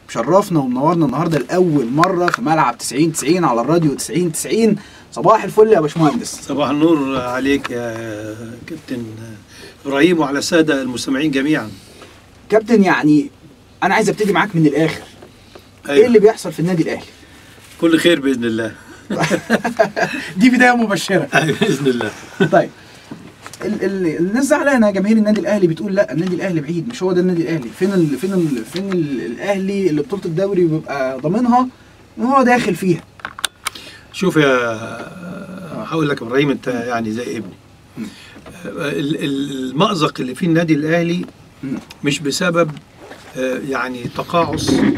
مشرفنا ومنورنا النهارده لاول مره في ملعب 90 90 على الراديو 90 90 صباح الفل يا باشمهندس صباح النور عليك يا كابتن ابراهيم وعلى الساده المستمعين جميعا كابتن يعني انا عايز ابتدي معاك من الاخر ايه اللي بيحصل في النادي الاهلي كل خير باذن الله دي بدايه مبشره أيوة، باذن الله طيب ال ال الناس زعلانه جماهير النادي الاهلي بتقول لا النادي الاهلي بعيد مش هو ده النادي الاهلي فين ال فين ال فين ال الاهلي اللي بطوله الدوري بيبقى ضامنها وهو داخل فيها شوف يا هقول لك ابراهيم انت يعني زي ابني ال- ال- المأزق اللي فيه النادي الاهلي مم. مش بسبب آه، يعني تقاعس آه،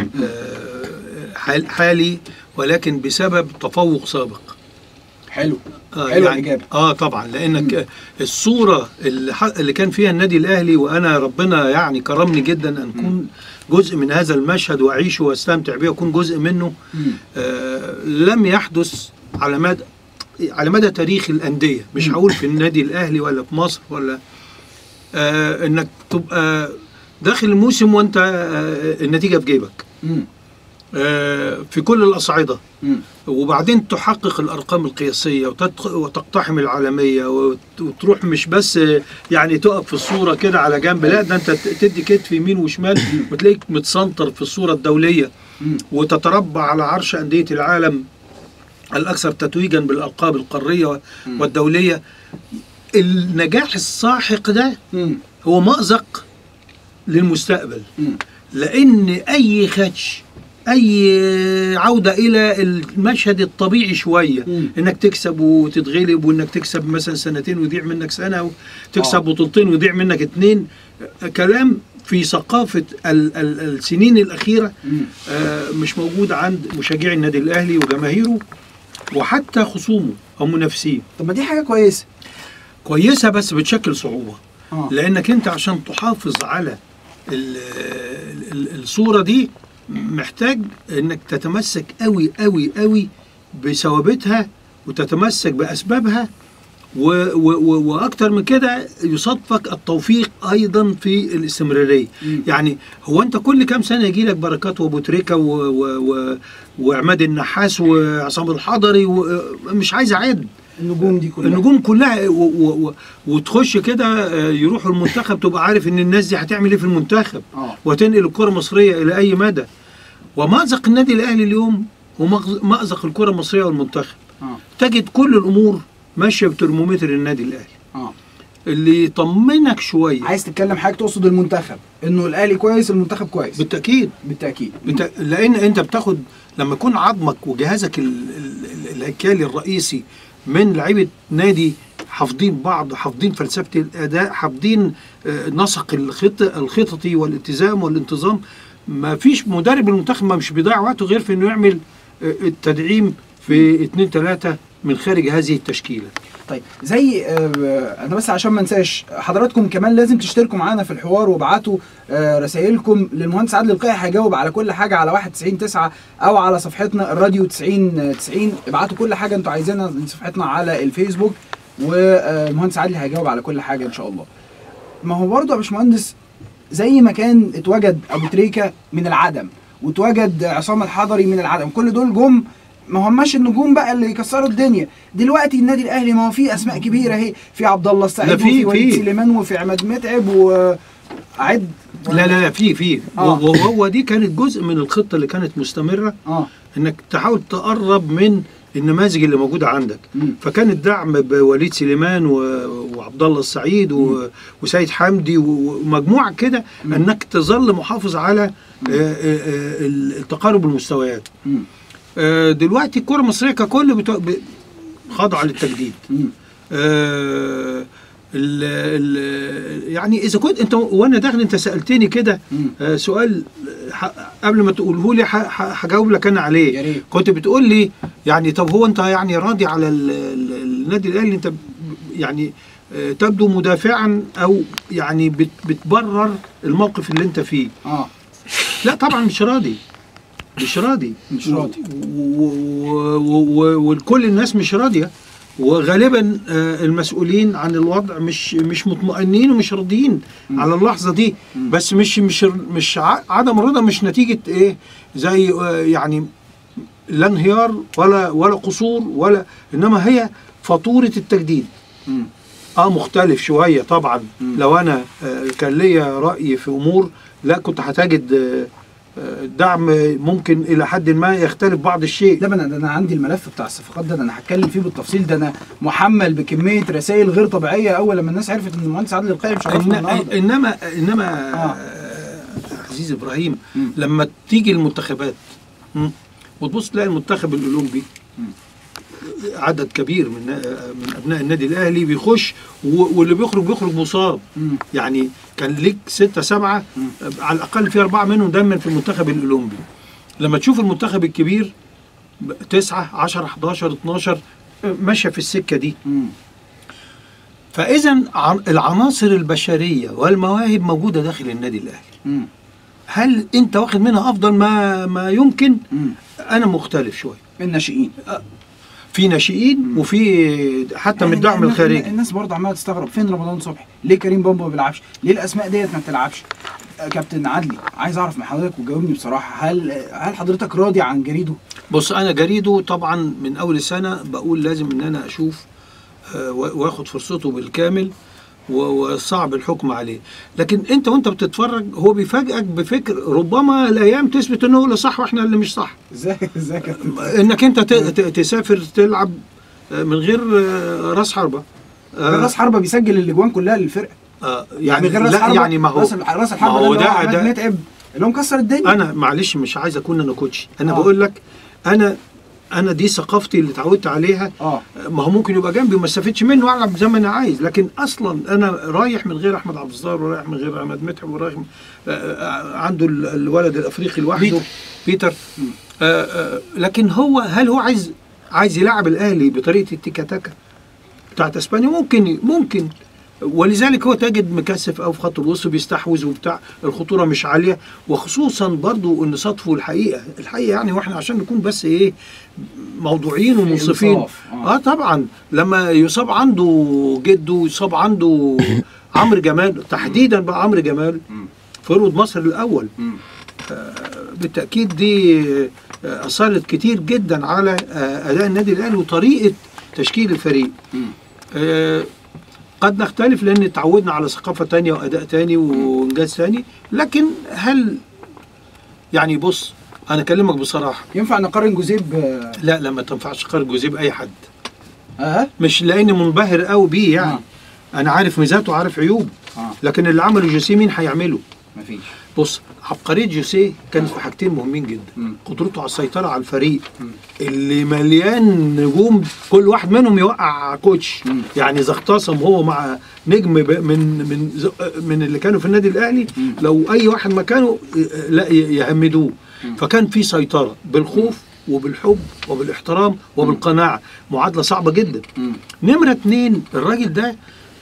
حال- حالي ولكن بسبب تفوق سابق حلو آه حلو يعني الإجابة. اه طبعا لانك الصوره اللي, ح- اللي كان فيها النادي الاهلي وانا ربنا يعني كرمني جدا ان اكون جزء من هذا المشهد واعيشه واستمتع بيه واكون جزء منه مم. آه لم يحدث على مدى على مدى تاريخ الانديه مش مم. هقول في النادي الاهلي ولا في مصر ولا آه انك تبقى داخل الموسم وانت آه النتيجه في جيبك مم. آه في كل الاصعده مم. وبعدين تحقق الارقام القياسيه وتدخ- وتقتحم العالميه وت- وتروح مش بس يعني تقف في الصوره كده على جنب لا ده انت ت- تدي كتف يمين وشمال وتلاقيك متسنطر في الصوره الدوليه مم. وتتربع على عرش انديه العالم الاكثر تتويجا بالالقاب القاريه مم. والدوليه النجاح الساحق ده مم. هو مأزق للمستقبل مم. لان اي خدش اي عوده الى المشهد الطبيعي شويه مم. انك تكسب وتتغلب وانك تكسب مثلا سنتين ويضيع منك سنه وتكسب آه. بطولتين ويضيع منك اتنين كلام في ثقافه ال ال السنين الاخيره مم. آه، مش موجود عند مشجعي النادي الاهلي وجماهيره وحتى خصومه او منافسيه طب ما دي حاجه كويسه كويسه بس بتشكل صعوبه اه لانك انت عشان تحافظ على ال ال الصوره دي محتاج انك تتمسك قوي قوي قوي بثوابتها وتتمسك باسبابها و و و واكتر من كده يصادفك التوفيق ايضا في الاستمراريه مم. يعني هو انت كل كام سنه يجي لك بركات وابو تريكه و و و وعماد النحاس وعصام الحضري ومش عايز اعد النجوم دي كلها النجوم كلها و و و وتخش كده آه، يروحوا المنتخب تبقى عارف ان الناس دي هتعمل ايه في المنتخب اه وتنقل الكره المصريه الى اي مدى ومأزق النادي الاهلي اليوم هو مغز- مأزق الكره المصريه والمنتخب اه تجد كل الامور ماشيه بترمومتر النادي الاهلي اه اللي يطمنك شويه عايز تتكلم حاجه تقصد المنتخب انه الاهلي كويس المنتخب كويس بالتاكيد بالتاكيد بت... لان انت بتاخد لما يكون عظمك وجهازك ال... ال... الهيكلي الرئيسي من لعيبه نادي حافظين بعض حافظين فلسفه الاداء حافظين آه، نسق الخط الخططي والالتزام والانتظام ما فيش مدرب المنتخب ما مش بيضيع وقته غير في انه يعمل آه، التدعيم في اتنين تلاته من خارج هذه التشكيله طيب زي آه انا بس عشان ما انساش حضراتكم كمان لازم تشتركوا معانا في الحوار وابعتوا آه رسائلكم للمهندس عادل القيعي هيجاوب على كل حاجه على 91 9 او على صفحتنا الراديو 90 90 ابعتوا كل حاجه انتوا عايزينها لصفحتنا على الفيسبوك والمهندس عادل هيجاوب على كل حاجه ان شاء الله ما هو برضه يا باشمهندس زي ما كان اتوجد ابو تريكه من العدم واتوجد عصام الحضري من العدم كل دول جم ما هماش النجوم بقى اللي يكسروا الدنيا دلوقتي النادي الاهلي ما هو فيه اسماء كبيره اهي في عبد الله لا، السعيد في- وفي وليد في. سليمان وفي عماد متعب وعد لا لا لا في في آه. وهو دي كانت جزء من الخطه اللي كانت مستمره اه انك تحاول تقرب من النماذج اللي موجوده عندك مم. فكان الدعم بوليد سليمان و- وعبد الله السعيد و- وسيد حمدي و- ومجموعه كده مم. انك تظل محافظ على آه، آه، آه، التقارب المستويات مم. آه، دلوقتي الكره المصريه ككل بتو- ب- خاضعه للتجديد مم. آه، ال ال يعني اذا كنت انت وانا داخل انت سالتني كده مم. آه، سؤال ح- قبل ما تقوله لي ح- ح- هجاوب لك انا عليه يا ريت. كنت بتقول لي يعني طب هو انت يعني راضي على ال- ال- النادي الاهلي انت ب- يعني آه، تبدو مدافعا او يعني بت- بتبرر الموقف اللي انت فيه اه لا طبعا مش راضي مش راضي مش راضي. و- و- و- و- وكل الناس مش راضيه وغالبا آه، المسؤولين عن الوضع مش مش مطمئنين ومش راضيين مم. على اللحظه دي مم. بس مش مش مش ع- عدم الرضا مش نتيجه ايه زي آه، يعني لا انهيار ولا ولا قصور ولا انما هي فاتوره التجديد مم. اه مختلف شويه طبعا مم. لو انا آه، كان ليا راي في امور لا كنت هتجد آه، آه، دعم ممكن الى حد ما يختلف بعض الشيء لا ما انا ده انا عندي الملف بتاع الصفقات ده, ده انا هتكلم فيه بالتفصيل ده انا محمل بكميه رسائل غير طبيعيه اول لما الناس عرفت ان المهندس عادل القيعي مشرفنا إن النهارده انما انما آه. آه. عزيز ابراهيم مم. لما تيجي المنتخبات مم، وتبص تلاقي المنتخب الاولمبي مم. عدد كبير من من ابناء النادي الاهلي بيخش و- واللي بيخرج بيخرج مصاب مم. يعني كان ليك ستة سبعة مم. على الأقل في أربعة منهم دايما في المنتخب الأولمبي لما تشوف المنتخب الكبير ب- تسعة عشر 11 12 ماشية في السكة دي مم. فإذا عن- العناصر البشرية والمواهب موجودة داخل النادي الأهلي مم. هل أنت واخد منها أفضل ما ما يمكن مم. أنا مختلف شوية الناشئين في ناشئين وفي حتى من يعني الدعم الناس- الخارجي الناس برضه عماله تستغرب فين رمضان صبحي؟ ليه كريم بامبو ما بيلعبش؟ ليه الاسماء ديت ما بتلعبش؟ آه، كابتن عدلي عايز اعرف من حضرتك وجاوبني بصراحه هل هل حضرتك راضي عن جريده؟ بص انا جريده طبعا من اول السنه بقول لازم ان انا اشوف آه، و- واخد فرصته بالكامل و- وصعب الحكم عليه لكن انت وانت بتتفرج هو بيفاجئك بفكر ربما الايام تثبت انه هو اللي صح واحنا اللي مش صح ازاي ازاي يا كابتن؟ انك انت ت- ت- تسافر تلعب آه، من غير آه، راس حربه آه، غير راس حربه بيسجل الاجوان كلها للفرقه آه، يعني يعني غير راس لا حربه يعني ما هو راس راس ما الحربه هو ده, اللي هو ده- عماد ده- متعب اللي هو مكسر الدنيا انا معلش مش عايز اكون انا كوتش انا آه. بقول لك انا انا دي ثقافتي اللي اتعودت عليها اه ما هو ممكن يبقى جنبي وما استفدش منه والعب زي ما انا عايز لكن اصلا انا رايح من غير احمد عبد الستار ورايح من غير احمد متعب ورايح من- آه، آه، عنده ال- الولد الافريقي لوحده بيتر. بيتر مم. آه، آه، لكن هو هل هو عايز عايز يلعب الاهلي بطريقه التيكا تاكا بتاعت اسبانيا ممكن ممكن ولذلك هو تجد مكثف او في خط الوسط بيستحوذ وبتاع الخطوره مش عاليه وخصوصا برضو ان صدفه الحقيقه الحقيقه يعني واحنا عشان نكون بس ايه موضوعين ومنصفين إنصاف. آه. اه طبعا لما يصاب عنده جده يصاب عنده عمرو جمال تحديدا بقى عمرو جمال مم. فرود مصر الاول مم. بالتاكيد دي آه، اثرت كتير جدا على آه، اداء النادي الاهلي وطريقه تشكيل الفريق مم. آه، قد نختلف لان اتعودنا على ثقافه تانية واداء تاني وانجاز تاني لكن هل يعني بص انا اكلمك بصراحه ينفع نقارن جوزيب آه، لا لا ما تنفعش تقارن جوزيه باي حد اه مش لاني منبهر قوي بيه يعني آه. انا عارف ميزاته وعارف عيوبه اه لكن اللي عمله جوسيه مين هيعمله مفيش بص عبقريه جوسيه كانت في حاجتين مهمين جدا مم. قدرته على السيطره على الفريق مم. اللي مليان نجوم كل واحد منهم يوقع كوتش مم. يعني اذا اختصم هو مع نجم ب- من من ز- من اللي كانوا في النادي الاهلي مم. لو اي واحد مكانه ي- لا ي- يهمدوه مم. فكان في سيطره بالخوف وبالحب وبالاحترام وبالقناعه معادله صعبه جدا مم. نمرة اتنين الراجل ده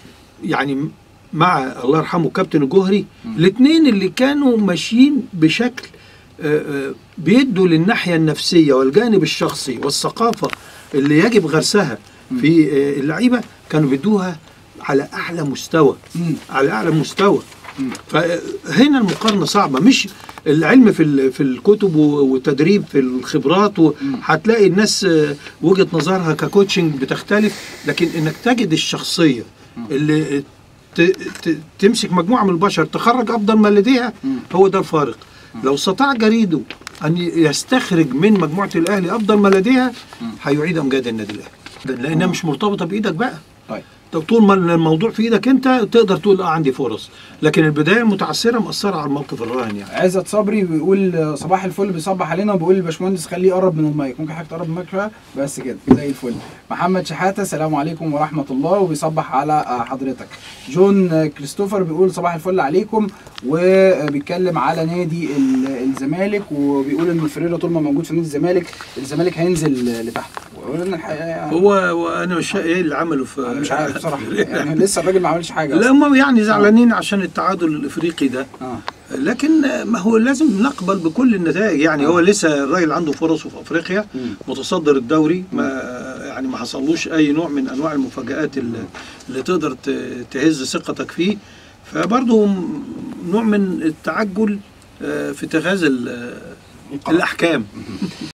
يعني مع الله يرحمه كابتن الجوهري الاثنين اللي كانوا ماشيين بشكل آه، آه، بيدوا للناحية النفسية والجانب الشخصي والثقافة اللي يجب غرسها في آه، اللعيبة كانوا بيدوها على أعلى مستوى مم. على أعلى مستوى مم. فهنا المقارنة صعبة مش العلم في ال- في الكتب و- والتدريب في الخبرات و- هتلاقي الناس آه، وجهة نظرها ككوتشنج بتختلف لكن انك تجد الشخصية اللي ت- ت- تمسك مجموعة من البشر تخرج افضل ما لديها هو ده الفارق لو استطاع جريده ان يستخرج من مجموعة الاهلي افضل ما لديها هيعيد امجاد النادي الاهلي لانها مش مرتبطة بايدك بقى طيب طب طول ما الموضوع في ايدك انت تقدر تقول اه عندي فرص لكن البدايه المتعثره مأثره على الموقف الراهن يعني عزت صبري بيقول آه، صباح الفل بيصبح علينا وبيقول الباشمهندس خليه يقرب من المايك ممكن حضرتك تقرب من المايك شويه بس كده زي الفل محمد شحاته السلام عليكم ورحمه الله وبيصبح على آه، حضرتك جون آه، كريستوفر بيقول صباح الفل عليكم وبيتكلم على نادي ال- الزمالك وبيقول ان فريرا طول ما موجود في نادي الزمالك الزمالك هينزل آه، لتحت ويقول ان الحقيقه يعني هو وانا مش ايه اللي عمله في انا مش عارف بصراحه يعني لسه الراجل ما عملش حاجه لا أصلاً. هم يعني زعلانين عشان التعادل الافريقي ده اه لكن ما هو لازم نقبل بكل النتائج يعني هو لسه الراجل عنده فرصه في افريقيا مم. متصدر الدوري ما يعني ما حصلوش اي نوع من انواع المفاجآت اللي, اللي تقدر ت- تهز ثقتك فيه فبرضه م- نوع من التعجل آه، في اتخاذ ال- الاحكام